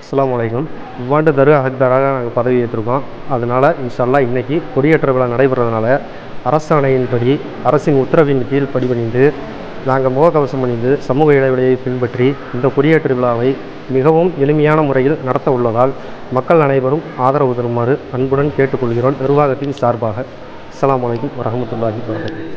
அஸ்ஸலாமு அலைக்கும் இவ்வாண்டு தரு அஹ்தராக நாங்கள் பதவி ஏற்றிருக்கோம் அதனால் இன்ஷால்லா இன்னைக்கு கொடியேற்ற விழா நடைபெறதுனால அரசாணையின்படி அரசின் உத்தரவின் கீழ் படிபணிந்து நாங்கள் முகக்கவசம் அணிந்து சமூக இடைவெளியை பின்பற்றி இந்த கொடியேற்ற விழாவை மிகவும் எளிமையான முறையில் நடத்த உள்ளதால் மக்கள் அனைவரும் ஆதரவு தருமாறு அன்புடன் கேட்டுக்கொள்கிறோம் நிர்வாகத்தின் சார்பாக அஸ்ஸலாமு அலைக்கும் வரஹ்மத்துல்லாஹி வரகாத்துஹு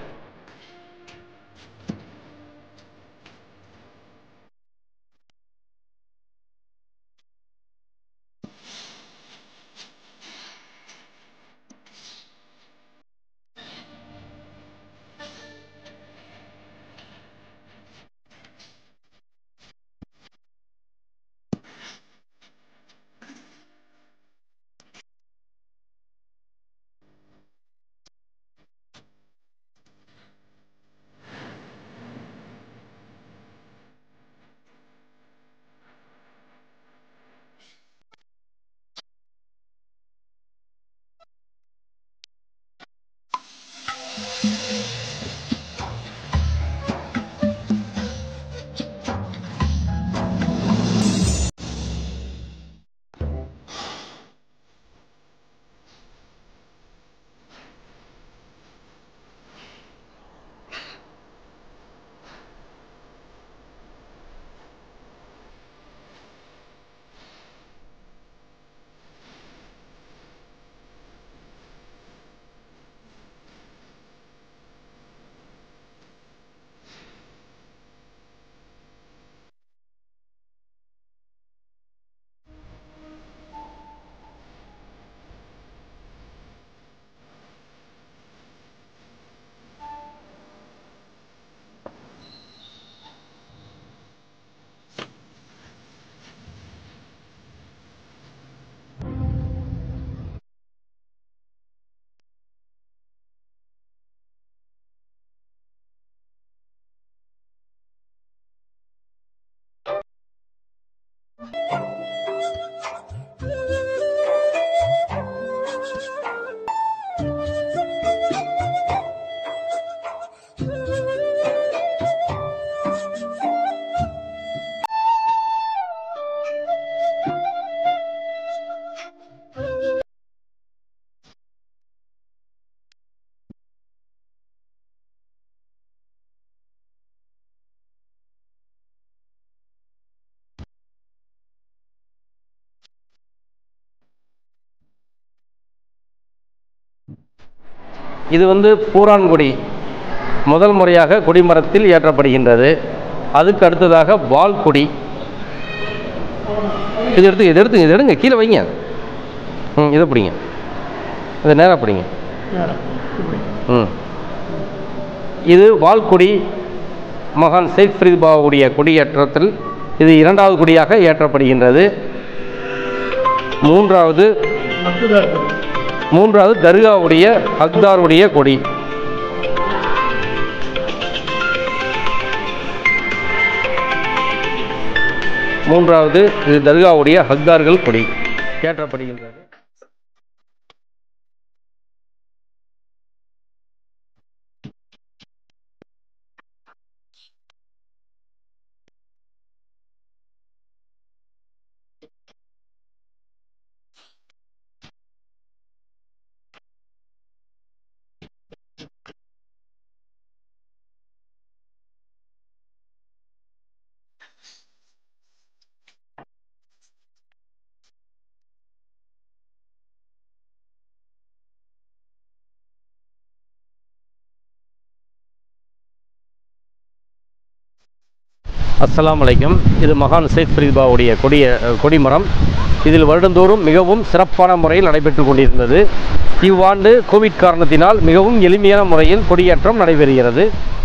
இது வந்து பூரான்குடி முதல் முறையாக கொடிமரத்தில் ஏற்றப்படுகின்றது அதுக்கு அடுத்ததாக வால்குடி இது எடுத்து இது எடுத்து இது எடுங்க கீழே வைங்க ம் இதை பிடிங்க இதை நேராக பிடிங்க ம் இது வால்குடி மகான் ஷேக் ஃபரீத் பாபாவுடைய கொடியேற்றத்தில் இது இரண்டாவது கொடியாக ஏற்றப்படுகின்றது மூன்றாவது மூன்றாவது தர்காவுடைய அக்தாருடைய கொடி மூன்றாவது இது தர்காவுடைய ஹக்தார்கள் கொடி ஏற்றப்படுகின்றது அஸ்ஸலாமு அலைக்கும் இது மகான் ஷேக் ஃபரீத்பாவுடைய கொடிய கொடிமரம் இதில் வருடந்தோறும் மிகவும் சிறப்பான முறையில் நடைபெற்று கொண்டிருந்தது இவ்வாண்டு கோவிட் காரணத்தினால் மிகவும் எளிமையான முறையில் கொடியேற்றம் நடைபெறுகிறது